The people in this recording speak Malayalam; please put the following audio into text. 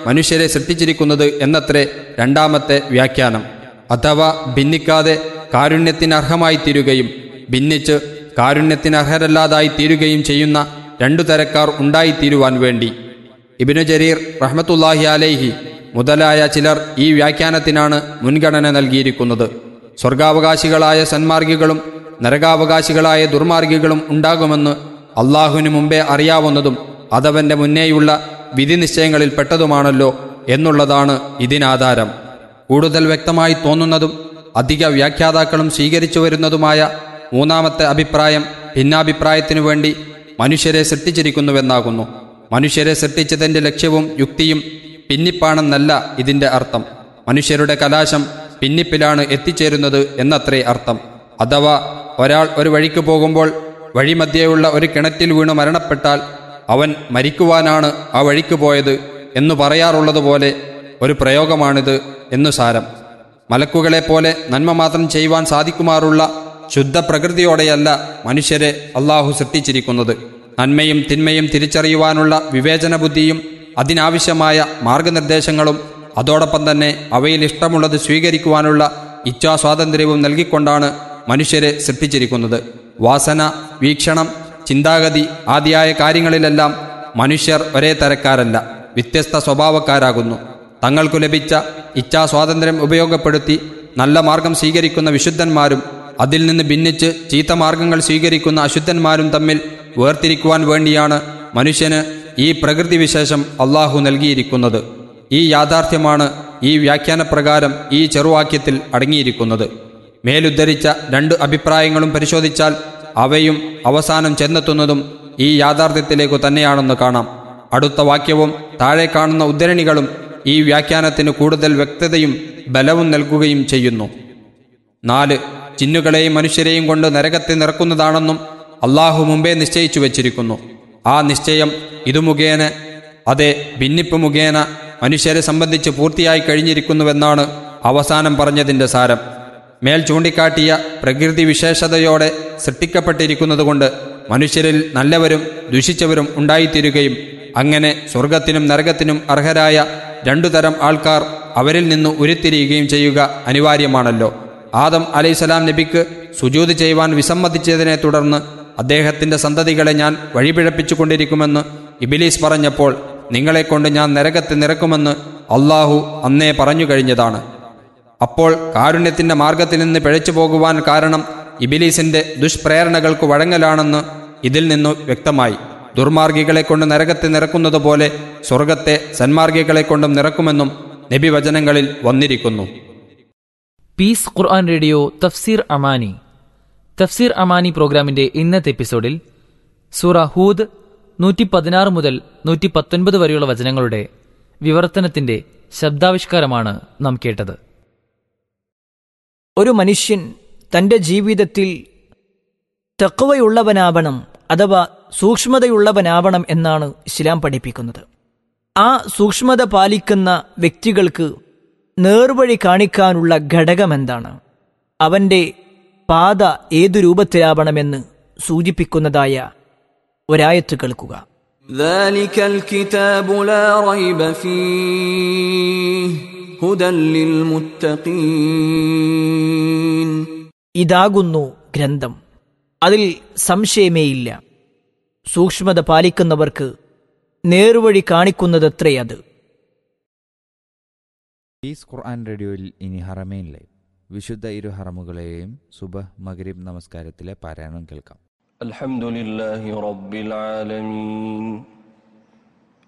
മനുഷ്യരെ സൃഷ്ടിച്ചിരിക്കുന്നത് എന്നത്രേ രണ്ടാമത്തെ വ്യാഖ്യാനം അഥവാ ഭിന്നിക്കാതെ കാരുണ്യത്തിനർഹമായി തീരുകയും ഭിന്നിച്ച് കാരുണ്യത്തിനർഹരല്ലാതായി തീരുകയും ചെയ്യുന്ന രണ്ടു തരക്കാർ ഉണ്ടായിത്തീരുവാൻ വേണ്ടി ഇബിനു ജരീർ റഹ്മത്തുല്ലാഹി അലൈഹി മുതലായ ചിലർ ഈ വ്യാഖ്യാനത്തിനാണ് മുൻഗണന നൽകിയിരിക്കുന്നത് സ്വർഗാവകാശികളായ സന്മാർഗികളും നരകാവകാശികളായ ദുർമാർഗികളും ഉണ്ടാകുമെന്ന് അള്ളാഹുവിന് മുമ്പേ അറിയാവുന്നതും അതവന്റെ മുന്നേയുള്ള വിധി നിശ്ചയങ്ങളിൽ പെട്ടതുമാണല്ലോ എന്നുള്ളതാണ് ഇതിനാധാരം കൂടുതൽ വ്യക്തമായി തോന്നുന്നതും അധിക വ്യാഖ്യാതാക്കളും സ്വീകരിച്ചു വരുന്നതുമായ മൂന്നാമത്തെ അഭിപ്രായം ഭിന്നാഭിപ്രായത്തിനു വേണ്ടി മനുഷ്യരെ സൃഷ്ടിച്ചിരിക്കുന്നുവെന്നാകുന്നു മനുഷ്യരെ സൃഷ്ടിച്ചതിന്റെ ലക്ഷ്യവും യുക്തിയും പിന്നിപ്പാണെന്നല്ല ഇതിന്റെ അർത്ഥം മനുഷ്യരുടെ കലാശം പിന്നിപ്പിലാണ് എത്തിച്ചേരുന്നത് എന്നത്രേ അർത്ഥം അഥവാ ഒരാൾ ഒരു വഴിക്ക് പോകുമ്പോൾ വഴിമധ്യേയുള്ള ഒരു കിണറ്റിൽ വീണ് മരണപ്പെട്ടാൽ അവൻ മരിക്കുവാനാണ് ആ വഴിക്ക് പോയത് എന്നു പറയാറുള്ളതുപോലെ ഒരു പ്രയോഗമാണിത് എന്നു സാരം മലക്കുകളെപ്പോലെ നന്മ മാത്രം ചെയ്യുവാൻ സാധിക്കുമാറുള്ള ശുദ്ധ പ്രകൃതിയോടെയല്ല മനുഷ്യരെ അള്ളാഹു സൃഷ്ടിച്ചിരിക്കുന്നത് നന്മയും തിന്മയും തിരിച്ചറിയുവാനുള്ള വിവേചന ബുദ്ധിയും അതിനാവശ്യമായ മാർഗനിർദ്ദേശങ്ങളും അതോടൊപ്പം തന്നെ അവയിൽ ഇഷ്ടമുള്ളത് സ്വീകരിക്കുവാനുള്ള ഇച്ഛാസ്വാതന്ത്ര്യവും നൽകിക്കൊണ്ടാണ് മനുഷ്യരെ സൃഷ്ടിച്ചിരിക്കുന്നത് വാസന വീക്ഷണം ചിന്താഗതി ആദിയായ കാര്യങ്ങളിലെല്ലാം മനുഷ്യർ ഒരേ തരക്കാരല്ല വ്യത്യസ്ത സ്വഭാവക്കാരാകുന്നു തങ്ങൾക്കു ലഭിച്ച ഇച്ഛാസ്വാതന്ത്ര്യം ഉപയോഗപ്പെടുത്തി നല്ല മാർഗം സ്വീകരിക്കുന്ന വിശുദ്ധന്മാരും അതിൽ നിന്ന് ഭിന്നിച്ച് ചീത്ത മാർഗങ്ങൾ സ്വീകരിക്കുന്ന അശുദ്ധന്മാരും തമ്മിൽ വേർതിരിക്കുവാൻ വേണ്ടിയാണ് മനുഷ്യന് ഈ പ്രകൃതി വിശേഷം അള്ളാഹു നൽകിയിരിക്കുന്നത് ഈ യാഥാർത്ഥ്യമാണ് ഈ വ്യാഖ്യാനപ്രകാരം ഈ ചെറുവാക്യത്തിൽ അടങ്ങിയിരിക്കുന്നത് മേലുദ്ധരിച്ച രണ്ട് അഭിപ്രായങ്ങളും പരിശോധിച്ചാൽ അവയും അവസാനം ചെന്നെത്തുന്നതും ഈ യാഥാർത്ഥ്യത്തിലേക്കു തന്നെയാണെന്ന് കാണാം അടുത്ത വാക്യവും താഴെ കാണുന്ന ഉദ്ധരണികളും ഈ വ്യാഖ്യാനത്തിന് കൂടുതൽ വ്യക്തതയും ബലവും നൽകുകയും ചെയ്യുന്നു നാല് ചിന്നുകളെയും മനുഷ്യരെയും കൊണ്ട് നരകത്തെ നിറക്കുന്നതാണെന്നും അള്ളാഹു മുമ്പേ നിശ്ചയിച്ചു വച്ചിരിക്കുന്നു ആ നിശ്ചയം ഇതു മുഖേന അതെ ഭിന്നിപ്പ് മുഖേന മനുഷ്യരെ സംബന്ധിച്ച് പൂർത്തിയായി കഴിഞ്ഞിരിക്കുന്നുവെന്നാണ് അവസാനം പറഞ്ഞതിന്റെ സാരം മേൽ ചൂണ്ടിക്കാട്ടിയ പ്രകൃതി വിശേഷതയോടെ സൃഷ്ടിക്കപ്പെട്ടിരിക്കുന്നതുകൊണ്ട് മനുഷ്യരിൽ നല്ലവരും ദുഷിച്ചവരും ഉണ്ടായിത്തീരുകയും അങ്ങനെ സ്വർഗത്തിനും നരകത്തിനും അർഹരായ രണ്ടു തരം ആൾക്കാർ അവരിൽ നിന്ന് ഉരുത്തിരിയുകയും ചെയ്യുക അനിവാര്യമാണല്ലോ ആദം അലൈസലാം നബിക്ക് സുജൂത് ചെയ്യുവാൻ വിസമ്മതിച്ചതിനെ തുടർന്ന് അദ്ദേഹത്തിന്റെ സന്തതികളെ ഞാൻ വഴിപിഴപ്പിച്ചുകൊണ്ടിരിക്കുമെന്ന് ഇബിലീസ് പറഞ്ഞപ്പോൾ നിങ്ങളെക്കൊണ്ട് ഞാൻ നരകത്തെ നിറക്കുമെന്ന് അള്ളാഹു അന്നേ പറഞ്ഞു കഴിഞ്ഞതാണ് അപ്പോൾ കാരുണ്യത്തിന്റെ മാർഗത്തിൽ നിന്ന് പിഴച്ചു പോകുവാൻ കാരണം ഇബിലീസിന്റെ ദുഷ്പ്രേരണകൾക്ക് വഴങ്ങലാണെന്ന് ഇതിൽ നിന്നു വ്യക്തമായി ദുർമാർഗികളെ കൊണ്ട് നരകത്തെ നിറക്കുന്നത് പോലെ സ്വർഗത്തെ സന്മാർഗികളെ കൊണ്ടും നിറക്കുമെന്നും നബി വചനങ്ങളിൽ വന്നിരിക്കുന്നു പീസ് ഖുർആൻ റേഡിയോ തഫ്സീർ അമാനി തഫ്സീർ അമാനി പ്രോഗ്രാമിന്റെ ഇന്നത്തെ എപ്പിസോഡിൽ സൂറ ഹൂദ് നൂറ്റി പതിനാറ് മുതൽ നൂറ്റി പത്തൊൻപത് വരെയുള്ള വചനങ്ങളുടെ വിവർത്തനത്തിന്റെ ശബ്ദാവിഷ്കാരമാണ് നാം കേട്ടത് ഒരു മനുഷ്യൻ തന്റെ ജീവിതത്തിൽ തെക്കുവയുള്ളവനാവണം അഥവാ സൂക്ഷ്മതയുള്ളവനാവണം എന്നാണ് ഇസ്ലാം പഠിപ്പിക്കുന്നത് ആ സൂക്ഷ്മത പാലിക്കുന്ന വ്യക്തികൾക്ക് നേർവഴി കാണിക്കാനുള്ള ഘടകമെന്താണ് അവന്റെ പാത ഏതു രൂപത്തിലാവണമെന്ന് സൂചിപ്പിക്കുന്നതായ ഒരായത്ത് കേൾക്കുക ذلك الكتاب لا ريب فيه هدى للمتقين ഇതാകുന്നു ഗ്രന്ഥം അതിൽ സംശയമേയില്ല സൂക്ഷ്മത പാലിക്കുന്നവർക്ക് നേർവഴി കാണിക്കുന്നതത്രേ അത് പീസ് ഖുർആൻ റേഡിയോയിൽ ഇനി ഹറമേൻ ലൈവ് വിശുദ്ധ ഇരു ഹറമുകളെയും സുബഹ് മഗ്രിബ് നമസ്കാരത്തിലെ പാരായണം കേൾക്കാം الحمد لله رب العالمين